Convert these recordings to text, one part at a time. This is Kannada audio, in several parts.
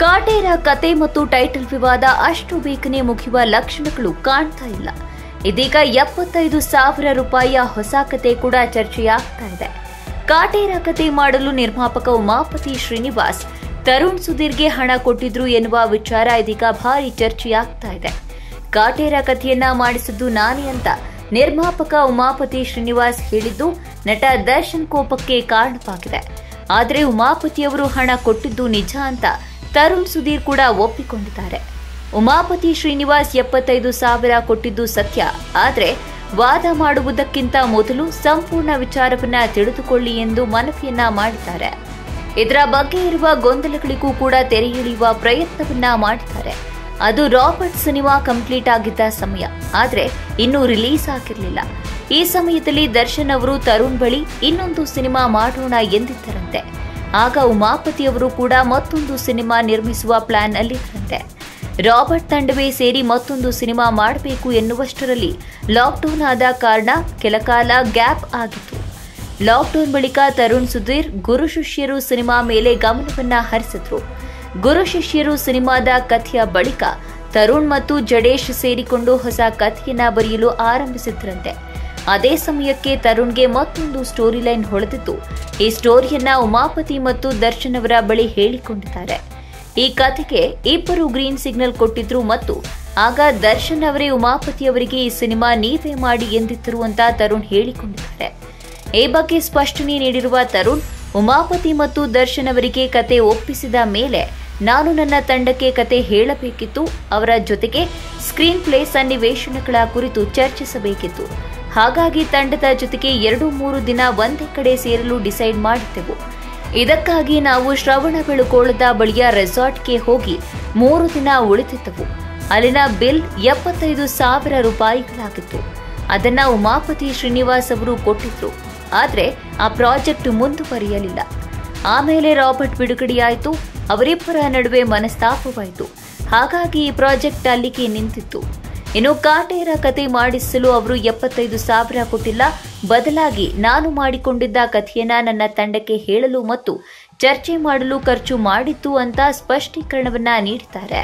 ಕಾಟೇರ ಕತೆ ಮತ್ತು ಟೈಟಲ್ ವಿವಾದ ಅಷ್ಟು ಬೇಗನೆ ಮುಗಿಯುವ ಲಕ್ಷಣಗಳು ಕಾಣ್ತಾ ಇಲ್ಲ ಇದೀಗ ಎಪ್ಪತ್ತೈದು ಸಾವಿರ ರೂಪಾಯಿಯ ಹೊಸ ಕತೆ ಕೂಡ ಚರ್ಚೆಯಾಗ್ತಾ ಇದೆ ಕಾಟೇರ ಕತೆ ಮಾಡಲು ನಿರ್ಮಾಪಕ ಉಮಾಪತಿ ಶ್ರೀನಿವಾಸ್ ತರುಣ್ ಸುಧೀರ್ಗೆ ಹಣ ಕೊಟ್ಟಿದ್ರು ಎನ್ನುವ ವಿಚಾರ ಇದೀಗ ಭಾರಿ ಚರ್ಚೆಯಾಗ್ತಾ ಇದೆ ಕಾಟೇರ ಕಥೆಯನ್ನ ಮಾಡಿಸಿದ್ದು ನಾನೇ ಅಂತ ನಿರ್ಮಾಪಕ ಉಮಾಪತಿ ಶ್ರೀನಿವಾಸ್ ಹೇಳಿದ್ದು ನಟ ದರ್ಶನ್ ಕೋಪಕ್ಕೆ ಕಾರಣವಾಗಿದೆ ಆದರೆ ಉಮಾಪತಿಯವರು ಹಣ ಕೊಟ್ಟಿದ್ದು ನಿಜ ಅಂತ ತರುಣ್ ಸುಧೀರ್ ಕೂಡ ಒಪ್ಪಿಕೊಂಡಿದ್ದಾರೆ ಉಮಾಪತಿ ಶ್ರೀನಿವಾಸ್ ಎಪ್ಪತ್ತೈದು ಸಾವಿರ ಕೊಟ್ಟಿದ್ದು ಸತ್ಯ ಆದರೆ ವಾದ ಮಾಡುವುದಕ್ಕಿಂತ ಮೊದಲು ಸಂಪೂರ್ಣ ವಿಚಾರವನ್ನ ತಿಳಿದುಕೊಳ್ಳಿ ಎಂದು ಮನವಿಯನ್ನ ಮಾಡಿದ್ದಾರೆ ಇದರ ಬಗ್ಗೆ ಇರುವ ಗೊಂದಲಗಳಿಗೂ ಕೂಡ ತೆರೆ ಎಳೆಯುವ ಪ್ರಯತ್ನವನ್ನ ಮಾಡಿದ್ದಾರೆ ಅದು ರಾಬರ್ಟ್ ಸಿನಿಮಾ ಕಂಪ್ಲೀಟ್ ಆಗಿದ್ದ ಸಮಯ ಆದ್ರೆ ಇನ್ನೂ ರಿಲೀಸ್ ಆಗಿರಲಿಲ್ಲ ಈ ಸಮಯದಲ್ಲಿ ದರ್ಶನ್ ಅವರು ತರುಣ್ ಬಳಿ ಇನ್ನೊಂದು ಸಿನಿಮಾ ಮಾಡೋಣ ಎಂದಿದ್ದರಂತೆ ಆಗ ಉಮಾಪತಿಯವರು ಕೂಡ ಮತ್ತೊಂದು ಸಿನಿಮಾ ನಿರ್ಮಿಸುವ ಪ್ಲಾನ್ ಅಲ್ಲಿದ್ದರಂತೆ ರಾಬರ್ಟ್ ತಂಡವೇ ಸೇರಿ ಮತ್ತೊಂದು ಸಿನಿಮಾ ಮಾಡಬೇಕು ಎನ್ನುವಷ್ಟರಲ್ಲಿ ಲಾಕ್ಡೌನ್ ಆದ ಕಾರಣ ಕೆಲಕಾಲ ಗ್ಯಾಪ್ ಆಗಿತ್ತು ಲಾಕ್ಡೌನ್ ಬಳಿಕ ತರುಣ್ ಸುಧೀರ್ ಗುರು ಶಿಷ್ಯರು ಸಿನಿಮಾ ಮೇಲೆ ಗಮನವನ್ನ ಹರಿಸಿದ್ರು ಗುರು ಶಿಷ್ಯರು ಸಿನಿಮಾದ ಕಥೆಯ ಬಳಿಕ ತರುಣ್ ಮತ್ತು ಜಡೇಶ್ ಸೇರಿಕೊಂಡು ಹೊಸ ಕಥೆಯನ್ನ ಬರೆಯಲು ಆರಂಭಿಸಿದ್ರಂತೆ ಅದೇ ಸಮಯಕ್ಕೆ ತರುಣ್ಗೆ ಮತ್ತೊಂದು ಸ್ಟೋರಿ ಲೈನ್ ಹೊಳೆದಿದ್ದು ಈ ಸ್ಟೋರಿಯನ್ನ ಉಮಾಪತಿ ಮತ್ತು ದರ್ಶನ್ ಅವರ ಬಳಿ ಹೇಳಿಕೊಂಡಿದ್ದಾರೆ ಈ ಕಥೆಗೆ ಇಬ್ಬರು ಗ್ರೀನ್ ಸಿಗ್ನಲ್ ಕೊಟ್ಟಿದ್ರು ಮತ್ತು ಆಗ ದರ್ಶನ್ ಅವರೇ ಉಮಾಪತಿ ಅವರಿಗೆ ಈ ಸಿನಿಮಾ ನೀವೇ ಮಾಡಿ ಎಂದಿದ್ದರು ಅಂತ ತರುಣ್ ಹೇಳಿಕೊಂಡಿದ್ದಾರೆ ಈ ಬಗ್ಗೆ ಸ್ಪಷ್ಟನೆ ನೀಡಿರುವ ತರುಣ್ ಉಮಾಪತಿ ಮತ್ತು ದರ್ಶನ್ ಅವರಿಗೆ ಕತೆ ಒಪ್ಪಿಸಿದ ಮೇಲೆ ನಾನು ನನ್ನ ತಂಡಕ್ಕೆ ಕತೆ ಹೇಳಬೇಕಿತ್ತು ಅವರ ಜೊತೆಗೆ ಸ್ಕ್ರೀನ್ ಪ್ಲೇ ಸನ್ನಿವೇಶನಗಳ ಕುರಿತು ಚರ್ಚಿಸಬೇಕಿತ್ತು ಹಾಗಾಗಿ ತಂಡದ ಜೊತೆಗೆ ಎರಡು ಮೂರು ದಿನ ಒಂದೇ ಕಡೆ ಸೇರಲು ಡಿಸೈಡ್ ಮಾಡಿದ್ದೆವು ಇದಕ್ಕಾಗಿ ನಾವು ಶ್ರವಣ ಬೆಳಗೋಳದ ಬಳಿಯ ರೆಸಾರ್ಟ್ಗೆ ಹೋಗಿ ಮೂರು ದಿನ ಉಳಿದಿದ್ದವು ಅಲ್ಲಿನ ಬಿಲ್ ಎಪ್ಪತ್ತೈದು ಸಾವಿರ ರೂಪಾಯಿಗಳಾಗಿತ್ತು ಅದನ್ನ ಉಮಾಪತಿ ಶ್ರೀನಿವಾಸ್ ಅವರು ಕೊಟ್ಟಿದ್ರು ಆದ್ರೆ ಆ ಪ್ರಾಜೆಕ್ಟ್ ಮುಂದುವರಿಯಲಿಲ್ಲ ಆಮೇಲೆ ರಾಬರ್ಟ್ ಬಿಡುಗಡೆಯಾಯಿತು ಅವರಿಬ್ಬರ ನಡುವೆ ಮನಸ್ತಾಪವಾಯಿತು ಹಾಗಾಗಿ ಈ ಪ್ರಾಜೆಕ್ಟ್ ಅಲ್ಲಿಗೆ ನಿಂತಿತ್ತು ಇನ್ನು ಕಾಟೇರ ಕತೆ ಮಾಡಿಸಲು ಅವರು ಎಪ್ಪತ್ತೈದು ಸಾವಿರ ಕೊಟ್ಟಿಲ್ಲ ಬದಲಾಗಿ ನಾನು ಮಾಡಿಕೊಂಡಿದ್ದ ಕಥೆಯನ್ನ ನನ್ನ ತಂಡಕ್ಕೆ ಹೇಳಲು ಮತ್ತು ಚರ್ಚೆ ಮಾಡಲು ಖರ್ಚು ಮಾಡಿತ್ತು ಅಂತ ಸ್ಪಷ್ಟೀಕರಣವನ್ನ ನೀಡಿದ್ದಾರೆ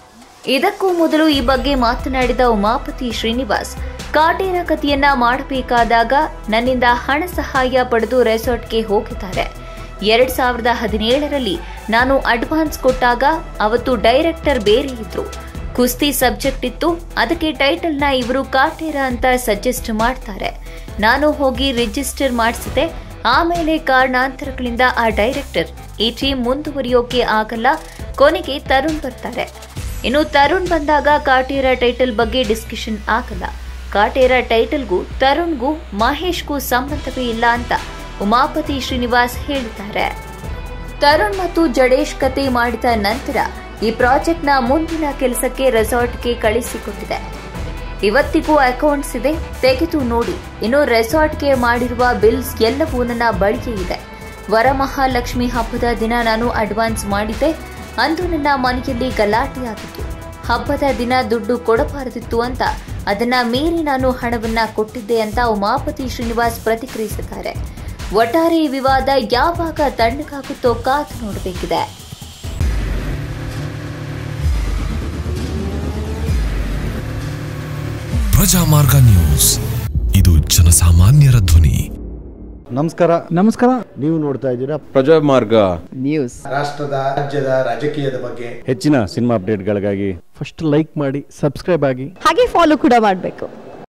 ಇದಕ್ಕೂ ಮೊದಲು ಈ ಬಗ್ಗೆ ಮಾತನಾಡಿದ ಉಮಾಪತಿ ಶ್ರೀನಿವಾಸ್ ಕಾಟೇರ ಕಥೆಯನ್ನ ಮಾಡಬೇಕಾದಾಗ ನನ್ನಿಂದ ಹಣ ಸಹಾಯ ಪಡೆದು ರೆಸಾರ್ಟ್ಗೆ ಹೋಗಿದ್ದಾರೆ ಎರಡ್ ಸಾವಿರದ ಹದಿನೇಳರಲ್ಲಿ ನಾನು ಅಡ್ವಾನ್ಸ್ ಕೊಟ್ಟಾಗ ಅವತ್ತು ಡೈರೆಕ್ಟರ್ ಬೇರೆ ಇದ್ರು ಕುಸ್ತಿ ಸಬ್ಜೆಕ್ಟ್ ಇತ್ತು ಅದಕ್ಕೆ ಟೈಟಲ್ನ ಇವರು ಕಾಟೇರ ಅಂತ ಸಜೆಸ್ಟ್ ಮಾಡ್ತಾರೆ ನಾನು ಹೋಗಿ ರಿಜಿಸ್ಟರ್ ಮಾಡಿಸಿದೆ ಆಮೇಲೆ ಕಾರಣಾಂತರಗಳಿಂದ ಆ ಡೈರೆಕ್ಟರ್ ಈ ಟೀಮ್ ಮುಂದುವರಿಯೋಕೆ ಆಗಲ್ಲ ಕೊನೆಗೆ ತರುಣ್ ಬರ್ತಾರೆ ಇನ್ನು ತರುಣ್ ಬಂದಾಗ ಕಾಟೇರ ಟೈಟಲ್ ಬಗ್ಗೆ ಡಿಸ್ಕಷನ್ ಆಗಲ್ಲ ಕಾಟೇರ ಟೈಟಲ್ಗೂ ತರುಣ್ಗೂ ಮಹೇಶ್ಗೂ ಸಂಬಂಧವೇ ಇಲ್ಲ ಅಂತ ಉಮಾಪತಿ ಶ್ರೀನಿವಾಸ್ ಹೇಳಿದ್ದಾರೆ ತರುಣ್ ಮತ್ತು ಜಡೇಶ್ ಕತೆ ಮಾಡಿದ ನಂತರ ಈ ಪ್ರಾಜೆಕ್ಟ್ನ ಮುಂದಿನ ಕೆಲಸಕ್ಕೆ ರೆಸಾರ್ಟ್ಗೆ ಕಳಿಸಿಕೊಟ್ಟಿದೆ ಇವತ್ತಿಗೂ ಅಕೌಂಟ್ಸ್ ಇದೆ ತೆಗೆದು ನೋಡಿ ಇನ್ನು ರೆಸಾರ್ಟ್ಗೆ ಮಾಡಿರುವ ಬಿಲ್ಸ್ ಎಲ್ಲವೂ ನನ್ನ ಬಳಿಯೇ ಇದೆ ವರಮಹಾಲಕ್ಷ್ಮಿ ಹಬ್ಬದ ದಿನ ನಾನು ಅಡ್ವಾನ್ಸ್ ಮಾಡಿದ್ದೆ ಅಂದು ನನ್ನ ಮನೆಯಲ್ಲಿ ಗಲಾಟೆಯಾಗಿತ್ತು ಹಬ್ಬದ ದಿನ ದುಡ್ಡು ಕೊಡಬಾರದಿತ್ತು ಅಂತ ಅದನ್ನ ಮೀರಿ ನಾನು ಹಣವನ್ನ ಕೊಟ್ಟಿದ್ದೆ ಅಂತ ಉಮಾಪತಿ ಶ್ರೀನಿವಾಸ್ ಪ್ರತಿಕ್ರಿಯಿಸಿದ್ದಾರೆ ಒಟ್ಟಾರೆ ಈ ವಿವಾದ ಯಾವಾಗ ತಣ್ಣಗಾಗುತ್ತೋ ಕಾದು ನೋಡಬೇಕಿದೆ ಪ್ರಜಾಮಾರ್ಗ ನ್ಯೂಸ್ ಇದು ಜನಸಾಮಾನ್ಯರ ಧ್ವನಿ ನಮಸ್ಕಾರ ನಮಸ್ಕಾರ ನೀವು ನೋಡ್ತಾ ಇದ್ದೀರಾ ಪ್ರಜಾಮಾರ್ಗ ನ್ಯೂಸ್ ರಾಷ್ಟ್ರದ ರಾಜ್ಯದ ರಾಜಕೀಯದ ಬಗ್ಗೆ ಹೆಚ್ಚಿನ ಸಿನಿಮಾ ಅಪ್ಡೇಟ್ಗಳಿಗಾಗಿ ಫಸ್ಟ್ ಲೈಕ್ ಮಾಡಿ ಸಬ್ಸ್ಕ್ರೈಬ್ ಆಗಿ ಹಾಗೆ ಫಾಲೋ ಕೂಡ ಮಾಡಬೇಕು